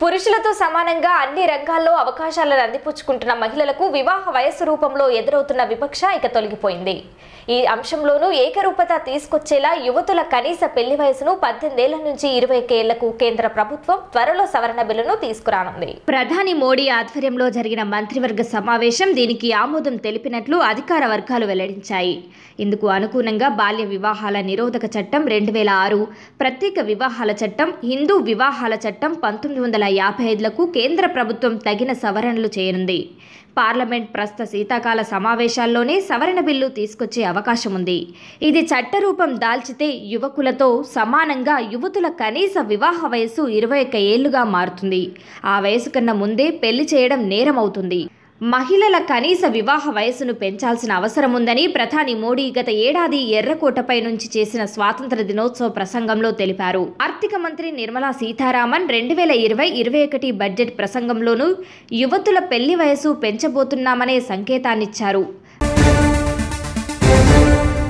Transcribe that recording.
పురుషులతో సమానంగా అన్ని రంగాల్లో అవకాశాలను అందిపుచ్చుకుంటున్న మహిళలకు వివాహ వయస్సు రూపంలో ఎదురవుతున్న వివక్ష ఇక తొలగిపోయింది ఈ అంశంలోనూ ఏకరూపత తీసుకొచ్చేలా యువతుల కనీస పెళ్లి వయసును పద్దెనిమిదేళ్ల నుంచి ఇరవై ఏళ్లకు కేంద్ర ప్రభుత్వం త్వరలో సవరణ బిల్లును తీసుకురానుంది ప్రధాని మోడీ ఆధ్వర్యంలో జరిగిన మంత్రివర్గ సమావేశం దీనికి ఆమోదం తెలిపినట్లు అధికార వర్గాలు వెల్లడించాయి ఇందుకు అనుగుణంగా బాల్య వివాహాల నిరోధక చట్టం రెండు వేల ఆరు ప్రత్యేక వివాహాల చట్టం హిందూ వివాహాల చట్టం పంతొమ్మిది వందల యాభై ఐదులకు కేంద్ర ప్రభుత్వం తగిన సవరణలు చేయనుంది పార్లమెంట్ ప్రస్తుత శీతాకాల సమావేశాల్లోనే సవరణ బిల్లు తీసుకొచ్చే అవకాశం ఉంది ఇది చట్టరూపం దాల్చితే యువకులతో సమానంగా యువతుల కనీస వివాహ వయస్సు ఇరవై ఒక్క ఏళ్లుగా మారుతుంది ఆ వయసు కన్నా ముందే పెళ్లి చేయడం నేరమవుతుంది మహిళల కనీస వివాహ వయసును పెంచాల్సిన అవసరం ఉందని ప్రధాని మోడీ గత ఏడాది ఎర్రకోటపై నుంచి చేసిన స్వాతంత్ర దినోత్సవ ప్రసంగంలో తెలిపారు ఆర్థిక మంత్రి నిర్మలా సీతారామన్ రెండు వేల ఇరవై ఇరవై ఒకటి బడ్జెట్ ప్రసంగంలోనూ యువతుల పెళ్లి వయసు పెంచబోతున్నామనే సంకేతాన్నిచ్చారు